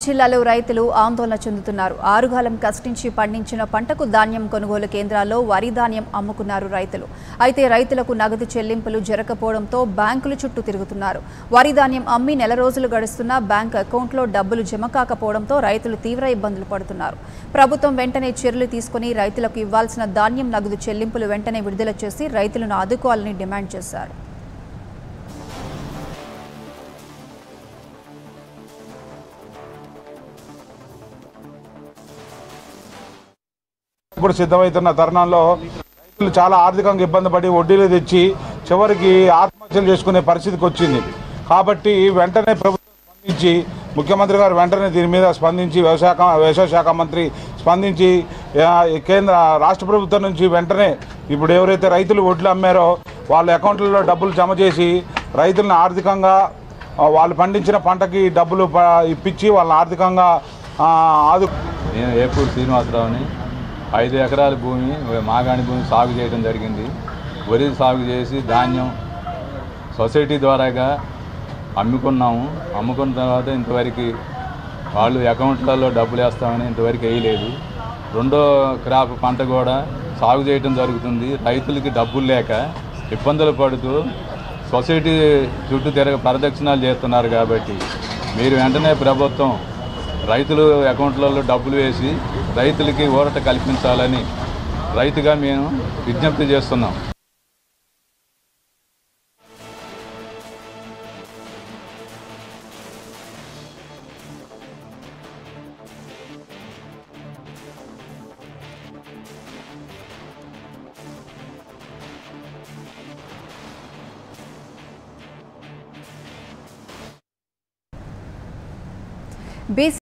జిల్లాలో రైతులు ఆందోళన చెందుతున్నారు ఆరుగాలం కష్టించి పండించిన పంటకు ధాన్యం కొనుగోలు కేంద్రాల్లో వరి ధాన్యం అమ్ముకున్నారు రైతులు అయితే రైతులకు నగదు చెల్లింపులు జరగకపోవడంతో బ్యాంకులు చుట్టూ తిరుగుతున్నారు వరి ధాన్యం అమ్మి నెల రోజులు గడుస్తున్నా బ్యాంక్ అకౌంట్లో డబ్బులు జమ కాకపోవడంతో రైతులు తీవ్ర ఇబ్బందులు పడుతున్నారు ప్రభుత్వం వెంటనే చర్యలు తీసుకుని రైతులకు ఇవ్వాల్సిన ధాన్యం నగదు చెల్లింపులు వెంటనే విడుదల చేసి రైతులను ఆదుకోవాలని డిమాండ్ చేశారు ఇప్పుడు సిద్ధమవుతున్న తరుణంలో రైతులు చాలా ఆర్థికంగా ఇబ్బంది పడి వడ్డీలు తెచ్చి చివరికి ఆత్మహత్యలు చేసుకునే పరిస్థితికి వచ్చింది కాబట్టి వెంటనే ప్రభుత్వం స్పందించి ముఖ్యమంత్రి గారు వెంటనే దీని మీద స్పందించి వ్యవసాయ వ్యవసాయ శాఖ మంత్రి స్పందించి ఆ, ఈ కేంద్ర రాష్ట్ర ప్రభుత్వం నుంచి వెంటనే ఇప్పుడు ఎవరైతే రైతులు వడ్లు అమ్మారో వాళ్ళ అకౌంట్లలో డబ్బులు జమ చేసి రైతులను ఆర్థికంగా ఆ, వాళ్ళు పండించిన పంటకి డబ్బులు ప- ఇప్పించి వాళ్ళని ఆర్థికంగా ఆ, ఆదు నేను ఏపూరు శ్రీనివాసరావుని ఐదు ఎకరాల భూమి మాగాణి భూమి సాగు చేయడం జరిగింది వరి సాగు చేసి ధాన్యం సొసైటీ ద్వారాగా అమ్ముకున్నాము అమ్ముకున్న తర్వాత ఇంతవరకు వాళ్ళు అకౌంట్లలో డబ్బులు వేస్తామని ఇంతవరకు వేయలేదు రెండో క్రాప్ పంట కూడా సాగు చేయడం జరుగుతుంది రైతులకి డబ్బులు లేక ఇబ్బందులు పడుతూ సొసైటీ చుట్టూ తిరగ ప్రదక్షిణాలు చేస్తున్నారు కాబట్టి మీరు వెంటనే ప్రభుత్వం రైతులు అకౌంట్లలో డబ్బులు వేసి రైతులకి ఊరట కల్పించాలని రైతుగా మేము విజ్ఞప్తి చేస్తున్నాం బీసీ